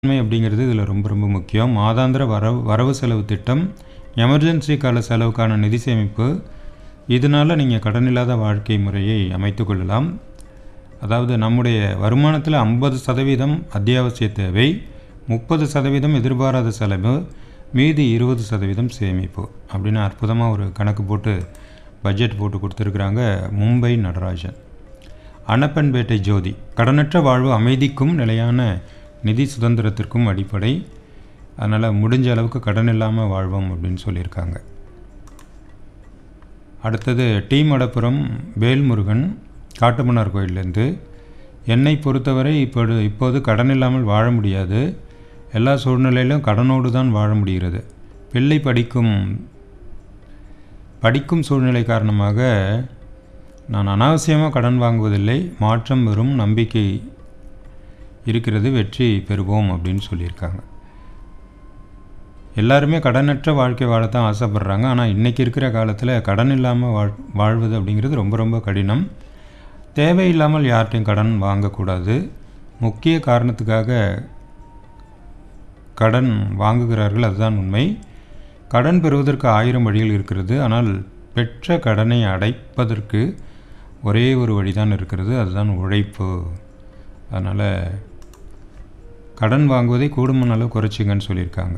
உண்மை அப்படிங்கிறது இதில் ரொம்ப ரொம்ப முக்கியம் மாதாந்திர வரவு வரவு செலவு திட்டம் எமர்ஜென்சி கால செலவுக்கான நிதி சேமிப்பு இதனால் நீங்கள் கடனில்லாத வாழ்க்கை முறையை அமைத்து கொள்ளலாம் அதாவது நம்முடைய வருமானத்தில் ஐம்பது சதவீதம் அத்தியாவசிய தேவை முப்பது சதவீதம் எதிர்பாராத செலவு மீதி இருபது சதவீதம் சேமிப்பு அப்படின்னு அற்புதமாக ஒரு கணக்கு போட்டு பட்ஜெட் போட்டு கொடுத்துருக்குறாங்க மும்பை நடராஜன் அனப்பன்பேட்டை ஜோதி கடனற்ற வாழ்வு அமைதிக்கும் நிலையான நிதி சுதந்திரத்திற்கும் அடிப்படை அதனால் முடிஞ்ச அளவுக்கு கடன் இல்லாமல் வாழ்வோம் அப்படின்னு சொல்லியிருக்காங்க அடுத்தது டி மடப்புரம் வேல்முருகன் காட்டுமன்னார் கோயிலேருந்து என்னை பொறுத்தவரை இப்போது இப்போது கடன் இல்லாமல் வாழ முடியாது எல்லா சூழ்நிலையிலும் கடனோடு தான் வாழ முடிகிறது பிள்ளை படிக்கும் படிக்கும் சூழ்நிலை காரணமாக நான் அனாவசியமாக கடன் வாங்குவதில்லை மாற்றம் வரும் நம்பிக்கை இருக்கிறது வெற்றி பெறுவோம் அப்படின்னு சொல்லியிருக்காங்க எல்லாருமே கடனற்ற வாழ்க்கை வாழத்தான் ஆசைப்படுறாங்க ஆனால் இன்றைக்கி இருக்கிற காலத்தில் கடன் இல்லாமல் வாழ் வாழ்வது அப்படிங்கிறது ரொம்ப ரொம்ப கடினம் தேவையில்லாமல் யார்கிட்டையும் கடன் வாங்கக்கூடாது முக்கிய காரணத்துக்காக கடன் வாங்குகிறார்கள் அதுதான் உண்மை கடன் பெறுவதற்கு ஆயிரம் வழிகள் இருக்கிறது ஆனால் பெற்ற கடனை அடைப்பதற்கு ஒரே ஒரு வழிதான் இருக்கிறது அதுதான் உழைப்பு அதனால் கடன் வாங்குவதை கூடுமான அளவு குறைச்சிங்கன்னு சொல்லியிருக்காங்க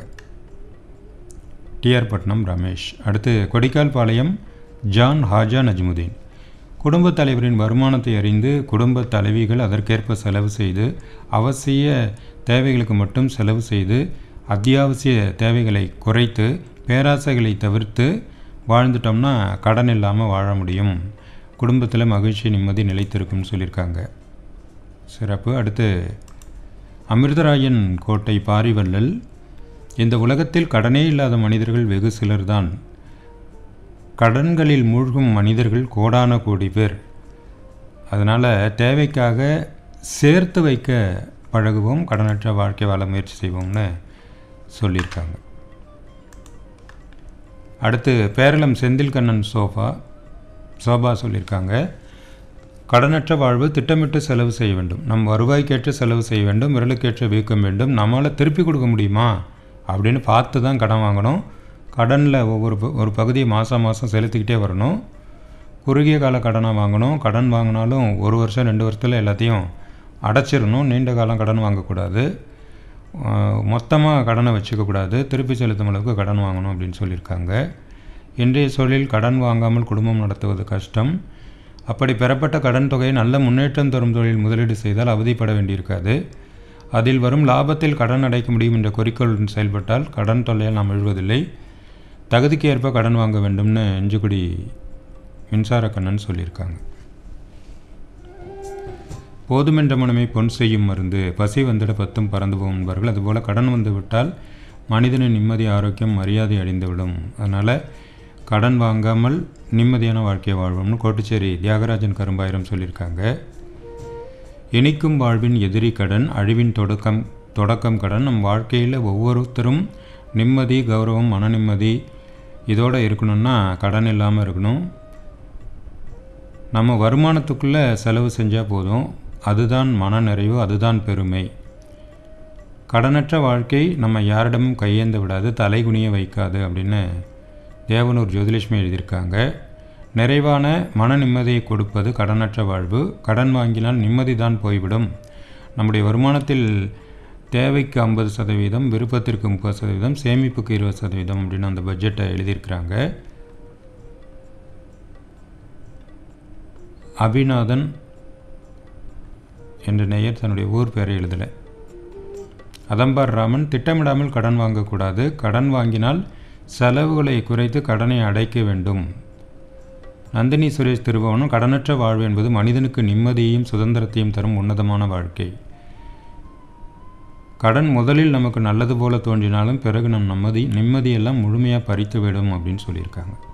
டிஆர் பட்னம் ரமேஷ் அடுத்து கொடிக்கால் பாளையம் ஜான் ஹாஜா நஜ்முதீன் குடும்பத் தலைவரின் வருமானத்தை அறிந்து குடும்ப தலைவிகள் அதற்கேற்ப செலவு செய்து அவசிய தேவைகளுக்கு மட்டும் செலவு செய்து அத்தியாவசிய தேவைகளை குறைத்து பேராசைகளை தவிர்த்து வாழ்ந்துட்டோம்னா கடன் இல்லாமல் வாழ முடியும் குடும்பத்தில் மகிழ்ச்சி நிம்மதி நிலைத்திருக்கும்னு சொல்லியிருக்காங்க சிறப்பு அடுத்து அமிர்தராயன் கோட்டை பாரிவள்ளல் இந்த உலகத்தில் கடனே இல்லாத மனிதர்கள் வெகு சிலர்தான் கடன்களில் மூழ்கும் மனிதர்கள் கோடான கோடி பேர் அதனால் தேவைக்காக சேர்த்து வைக்க பழகுவோம் கடனற்ற வாழ்க்கை வாழ முயற்சி செய்வோம்னு சொல்லியிருக்காங்க அடுத்து பேரளம் செந்தில் கண்ணன் சோஃபா சோபா சொல்லியிருக்காங்க கடனற்ற வாழ்வு திட்டமிட்டு செலவு செய்ய வேண்டும் நம் வருவாய்க்கேற்ற செலவு செய்ய வேண்டும் விரலுக்கேற்ற வீக்கம் வேண்டும் நம்மளால் திருப்பி கொடுக்க முடியுமா அப்படின்னு பார்த்து தான் கடன் வாங்கணும் கடனில் ஒவ்வொரு ப- ஒரு பகுதியை மாதம் மாதம் செலுத்திக்கிட்டே வரணும் குறுகிய கால கடனாக வாங்கணும் கடன் வாங்கினாலும் ஒரு வருஷம் ரெண்டு வருஷத்தில் எல்லாத்தையும் அடைச்சிடணும் நீண்ட காலம் கடன் வாங்கக்கூடாது மொத்தமாக கடனை வச்சுக்கக்கூடாது திருப்பி செலுத்தும் அளவுக்கு கடன் வாங்கணும் அப்படின்னு சொல்லியிருக்காங்க இன்றைய சூழலில் கடன் வாங்காமல் குடும்பம் நடத்துவது கஷ்டம் அப்படி பெறப்பட்ட கடன் தொகையை நல்ல முன்னேற்றம் தரும் தொழில் முதலீடு செய்தால் அவதிப்பட வேண்டியிருக்காது அதில் வரும் லாபத்தில் கடன் அடைக்க முடியும் என்ற குறிக்கோளுடன் செயல்பட்டால் கடன் தொல்லையால் நாம் எழுவதில்லை தகுதிக்கு ஏற்ப கடன் வாங்க வேண்டும்னு எஞ்சுக்குடி மின்சார கண்ணன் சொல்லியிருக்காங்க போதுமென்ற மனமே பொன் செய்யும் மருந்து பசி வந்திட பத்தும் பறந்து போகும் என்பார்கள் அதுபோல் கடன் வந்து விட்டால் மனிதனின் நிம்மதி ஆரோக்கியம் மரியாதை அடைந்துவிடும் அதனால் கடன் வாங்காமல் நிம்மதியான வாழ்க்கையை வாழ்வோம்னு கோட்டுச்சேரி தியாகராஜன் கரும்பாயிரம் சொல்லியிருக்காங்க இனிக்கும் வாழ்வின் எதிரி கடன் அழிவின் தொடக்கம் தொடக்கம் கடன் நம் வாழ்க்கையில் ஒவ்வொருத்தரும் நிம்மதி கௌரவம் மன நிம்மதி இதோடு இருக்கணும்னா கடன் இல்லாமல் இருக்கணும் நம்ம வருமானத்துக்குள்ளே செலவு செஞ்சால் போதும் அதுதான் மன நிறைவு அதுதான் பெருமை கடனற்ற வாழ்க்கை நம்ம யாரிடமும் கையேந்த விடாது தலைகுனிய வைக்காது அப்படின்னு தேவனூர் ஜோதிலட்சுமி எழுதியிருக்காங்க நிறைவான மன நிம்மதியை கொடுப்பது கடனற்ற வாழ்வு கடன் வாங்கினால் நிம்மதி தான் போய்விடும் நம்முடைய வருமானத்தில் தேவைக்கு ஐம்பது சதவீதம் விருப்பத்திற்கு முப்பது சதவீதம் சேமிப்புக்கு இருபது சதவீதம் அப்படின்னு அந்த பட்ஜெட்டை எழுதியிருக்கிறாங்க அபிநாதன் என்ற நேயர் தன்னுடைய ஊர் பெயரை எழுதலை அதம்பார் ராமன் திட்டமிடாமல் கடன் வாங்கக்கூடாது கடன் வாங்கினால் செலவுகளை குறைத்து கடனை அடைக்க வேண்டும் நந்தினி சுரேஷ் திருபவனும் கடனற்ற வாழ்வு என்பது மனிதனுக்கு நிம்மதியையும் சுதந்திரத்தையும் தரும் உன்னதமான வாழ்க்கை கடன் முதலில் நமக்கு நல்லது போல தோன்றினாலும் பிறகு நம் நிம்மதி நிம்மதியெல்லாம் முழுமையாக பறித்து விடும் அப்படின்னு சொல்லியிருக்காங்க